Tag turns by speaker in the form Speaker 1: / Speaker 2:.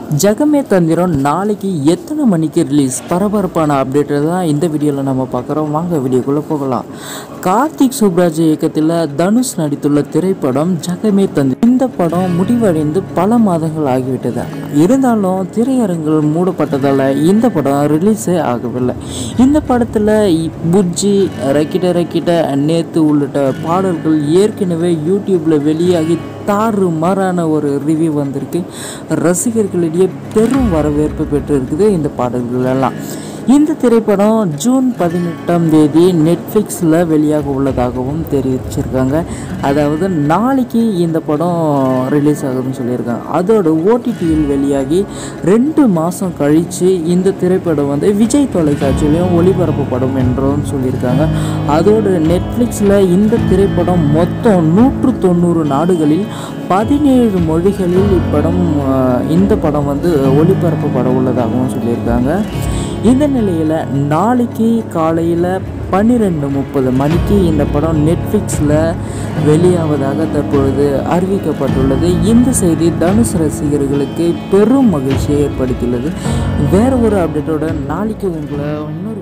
Speaker 1: ஜகமே தந்திரம் நாளைக்கு எத்தனை மணிக்கு ரிலீஸ் பரபரப்பான அப்டேட்டை தான் இந்த வீடியோவில் நம்ம பார்க்குறோம் வாங்க வீடியோக்குள்ளே போகலாம் கார்த்திக் சுப்ராஜ் இயக்கத்தில் தனுஷ் நடித்துள்ள திரைப்படம் ஜகமே தந்திரம் இந்த படம் முடிவடைந்து பல மாதங்கள் ஆகிவிட்டது இருந்தாலும் திரையரங்குகள் மூடப்பட்டதால் இந்த படம் ரிலீஸே ஆகவில்லை இந்த படத்தில் புஜ்ஜி ரக்கிட்ட ரக்கிட்ட நேத்து உள்ளிட்ட பாடல்கள் ஏற்கனவே யூடியூப்பில் வெளியாகி தாறு மாறான ஒரு ரிவ்யூ வந்திருக்கு ரசிகர்களிடையே பெரும் வரவேற்பு பெற்றிருக்குது இந்த பாடல்கள் எல்லாம் இந்த திரைப்படம் ஜூன் பதினெட்டாம் தேதி நெட்ஃப்ளிக்ஸில் வெளியாக உள்ளதாகவும் தெரிவிச்சிருக்காங்க அதாவது நாளைக்கு இந்த படம் ரிலீஸ் ஆகுதுன்னு சொல்லியிருக்காங்க அதோட ஓடிடியில் வெளியாகி ரெண்டு மாதம் கழித்து இந்த திரைப்படம் வந்து விஜய் தொலைக்காட்சியிலையும் ஒளிபரப்பப்படும் என்றும் சொல்லியிருக்காங்க அதோடு நெட்ஃப்ளிக்ஸில் இந்த திரைப்படம் மொத்தம் நூற்று தொண்ணூறு நாடுகளில் பதினேழு மொழிகளில் இப்படம் அஹ், இந்த படம் வந்து ஒளிபரப்பப்பட உள்ளதாகவும் சொல்லியிருக்காங்க இந்த நிலையில் நாளைக்கு காலையில் பன்னிரெண்டு முப்பது மணிக்கு இந்த படம் நெட்ஃப்ளிக்ஸில் வெளியாவதாக தற்பொழுது அறிவிக்கப்பட்டுள்ளது இந்த செய்தி தனுஷ் ரசிகர்களுக்கு பெரும் மகிழ்ச்சியை ஏற்படுத்தியுள்ளது வேற ஒரு அப்டேட்டோட நாளைக்கு உங்களை இன்னொரு